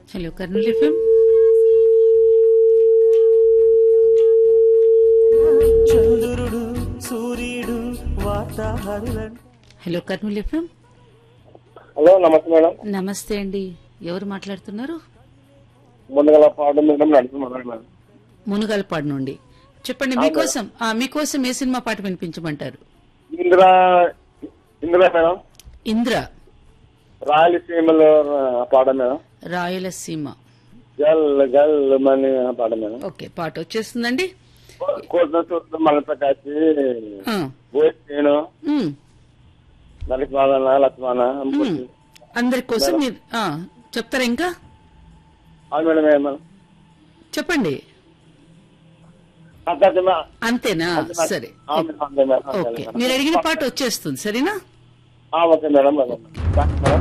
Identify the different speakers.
Speaker 1: Hello Kurnool FM
Speaker 2: చంద్రుడు సూర్యుడు వాతావరణం
Speaker 1: హలో కర్నూలు ఎఫ్ఎం
Speaker 3: హలో నమస్తే మేడం
Speaker 1: నమస్తే అండి ఎవరు మాట్లాడుతున్నారు
Speaker 3: ముందుగల పాడు మేడం నడుస్తున్నాను మేడం
Speaker 1: మునుగల్పాడు నుండి చెప్పండి మీకోసం ఆ, మీకోసం ఏ సినిమా పాట వినిపించమంటారు
Speaker 3: ఇందిరా ఇందిరా మేడం
Speaker 1: ఇంద్ర
Speaker 3: రాయలసీమలో పాట మేడం
Speaker 1: రాయలసీమ
Speaker 3: గల్ గల్ మని పాట మేడం
Speaker 1: ఓకే పాట వచ్చేస్తుందండి
Speaker 3: కోసిన చూస్తూ మన ప్రకాశి
Speaker 1: ఆ,
Speaker 3: బోయ్ నేను
Speaker 1: ఉమ్,
Speaker 3: నరసింహ లక్ష్మణ
Speaker 1: ఉమ్. అందరి కోసం మీరు ఆ, చెప్తారా ఇంకా
Speaker 3: అవును మేడం ఏ మేడం
Speaker 1: చెప్పండి
Speaker 3: అంతే మేడం.
Speaker 1: అంతేనా సరే
Speaker 3: అవును మేడం, అంతే మేడం, అంతే
Speaker 1: ఓకే
Speaker 3: మేడం.
Speaker 1: మీరు అడిగిన పాట వచ్చేస్తుంది సరేనా
Speaker 3: ఆ, okay madam madam thanks madam